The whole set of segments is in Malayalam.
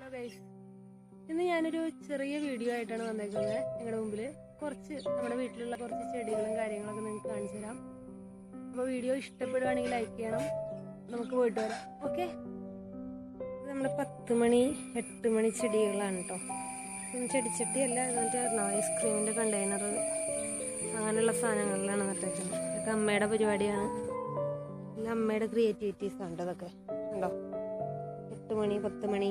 ഹലോ ഗൈസ് ഇന്ന് ഞാനൊരു ചെറിയ വീഡിയോ ആയിട്ടാണ് വന്നേക്കുന്നത് നിങ്ങളുടെ മുമ്പിൽ കുറച്ച് നമ്മുടെ വീട്ടിലുള്ള കുറച്ച് ചെടികളും കാര്യങ്ങളൊക്കെ നിങ്ങൾക്ക് കാണിച്ചു തരാം അപ്പോൾ വീഡിയോ ഇഷ്ടപ്പെടുവാണെങ്കിൽ ലൈക്ക് ചെയ്യണം നമുക്ക് പോയിട്ട് വരാം ഓക്കെ ഇത് നമ്മുടെ പത്ത് മണി എട്ട് മണി ചെടികളാണ് കേട്ടോ ഇതൊന്നും ചെടിച്ചട്ടിയല്ല ഇത് മറ്റേ ഐസ്ക്രീമിൻ്റെ കണ്ടെയ്നർ അങ്ങനെയുള്ള സാധനങ്ങളിലാണ് നട്ടേക്കുന്നത് ഇതൊക്കെ അമ്മയുടെ പരിപാടിയാണ് എല്ലാം അമ്മയുടെ ക്രിയേറ്റിവിറ്റീസ് ആണ് ഇതൊക്കെ ഉണ്ടോ എട്ട് മണി പത്ത് മണി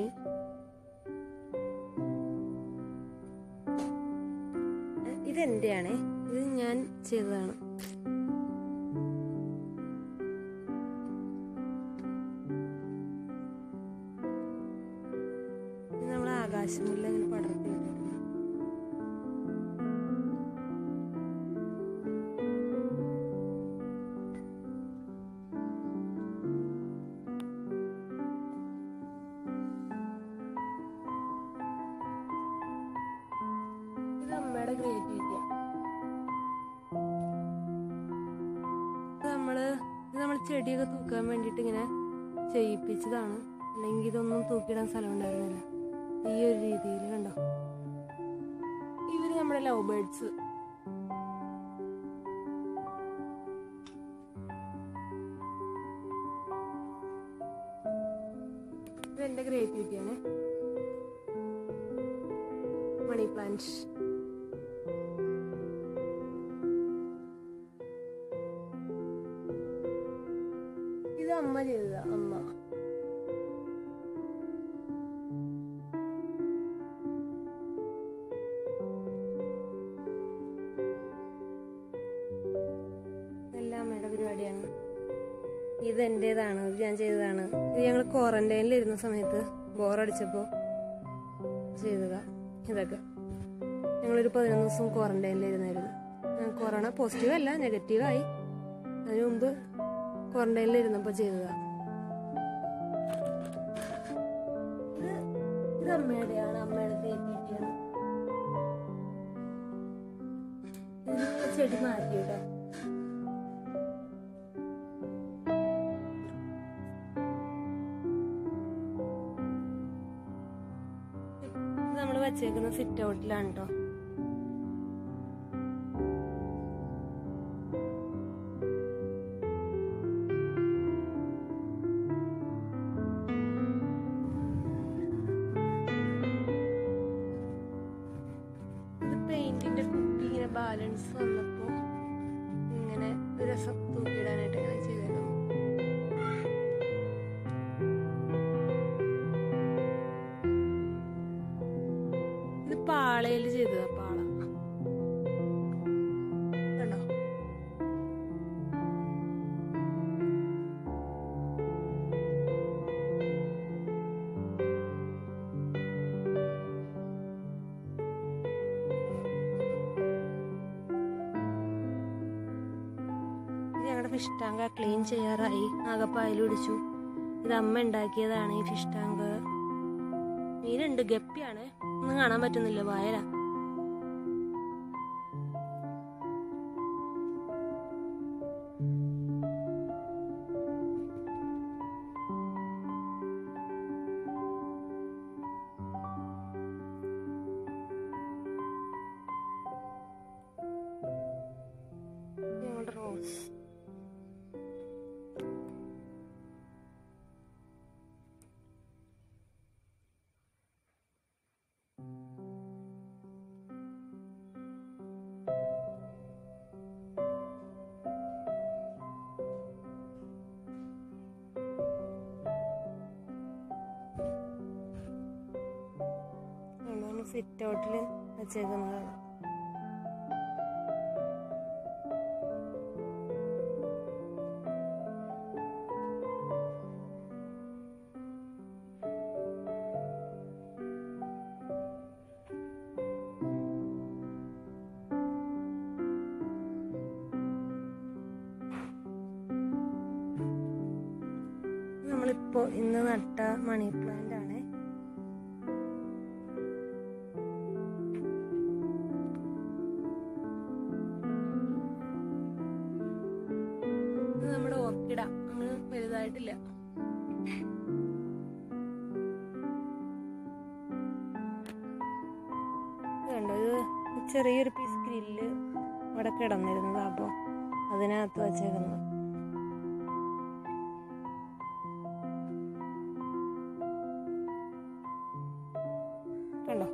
ഇത് എന്റെയാണ് ഇത് ഞാൻ ചെയ്തതാണ് ഇത് നമ്മൾ ആകാശമുല്ല ഇങ്ങനെ പടർത്തി വിട്ടിട്ടുണ്ട് ഇത് അമ്മയുടെ ക്രിയേറ്റിവിറ്റിയാണ് ഇത് നമ്മള് ഇത് നമ്മൾ ചെടിയൊക്കെ തൂക്കാൻ വേണ്ടിയിട്ട് ഇങ്ങനെ ചെയ്യിപ്പിച്ചതാണ് അല്ലെങ്കിൽ ഇതൊന്നും തൂക്കിയിടാൻ സ്ഥലം ഉണ്ടായിരുന്നില്ല ഈ ഒരു രീതിയിൽ കണ്ടോ ഇവര് നമ്മുടെ ലവ് ബേർഡ്സ് ഇത് എന്റെ ക്രിയേറ്റിവിറ്റിയാണ് മണി പ്ലാന്റ് ഇത് അമ്മ ചെയ്തതാ അമ്മ ഇതെല്ലാം അമ്മയുടെ പരിപാടിയാണ് ഇത് എന്റേതാണ് ഇത് ഞാൻ ചെയ്തതാണ് ഇത് ഞങ്ങൾ ക്വാറന്റൈനിൽ ഇരുന്ന സമയത്ത് ബോറടിച്ചപ്പോ ചെയ്തതാ ഇതൊക്കെ ഞങ്ങളൊരു പതിനൊന്ന് ദിവസം ക്വാറന്റൈനിൽ ഇരുന്നായിരുന്നു കൊറോണ പോസിറ്റീവ് അല്ല നെഗറ്റീവായി അതിനു മുമ്പ് ക്വാറന്റൈനിൽ ഇരുന്നപ്പോൾ ചെയ്തതാ ഇത് ഇത് അമ്മയുടെയാണ് അമ്മയുടെ ക്രിയേറ്റിവിറ്റിയാണ് ഇത് ചെടി മാറ്റി കേട്ടോ ഇത് നമ്മൾ വെച്ചേക്കുന്ന സിറ്റ് ഔട്ടിലാണ് കേട്ടോ ഇത് പെയിന്റിന്റെ കുപ്പി ഇങ്ങനെ ബാലൻസ് വന്നപ്പോ ഇങ്ങനെ ഒരു രസം തൂക്കിയിടാനായിട്ട് ഇങ്ങനെ ചെയ്തേക്കുന്നു ഇത് പാളയിൽ ചെയ്തതാ പാള കണ്ടോ ഇത് ഞങ്ങളുടെ ഫിഷ് ടാങ്ക് ക്ലീൻ ചെയ്യാറായി ആകപ്പായൽ പിടിച്ചു ഇത് അമ്മ ഉണ്ടാക്കിയതാണ് ഈ ഫിഷ് ടാങ്ക് മീനുണ്ട് ഗപ്പിയാണ് ഒന്നും കാണാൻ പറ്റുന്നില്ല വായല ഞങ്ങളുടെ റോസ് നമ്മൾ സിറ്റ് ഔട്ടിൽ വെച്ചേക്കുന്നതാണ് നമ്മളിപ്പോ ഇന്ന് നട്ട മണി പ്ലാന്റ് ആണ് ഇത് നമ്മുടെ ഓർക്കിഡ അങ്ങ് വലുതായിട്ടില്ല കണ്ടോ ഇത് ചെറിയൊരു പീസ് ഗ്രില്ല് അവിടെ കിടന്നിരുന്നത് അപ്പോൾ അതിനകത്ത് വച്ചേക്കുന്നത് കണ്ടോ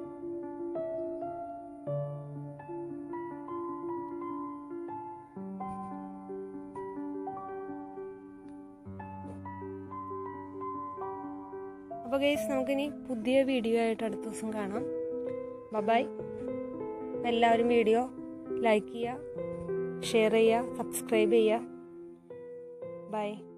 അപ്പോൾ ഗൈസ് നമുക്കിനി പുതിയ വീഡിയോ ആയിട്ട് അടുത്ത ദിവസം കാണാം ബബായ് എല്ലാവരും വീഡിയോ ലൈക്ക് ചെയ്യുക ഷെയർ ചെയ്യുക സബ്സ്ക്രൈബ് ചെയ്യുക ബൈ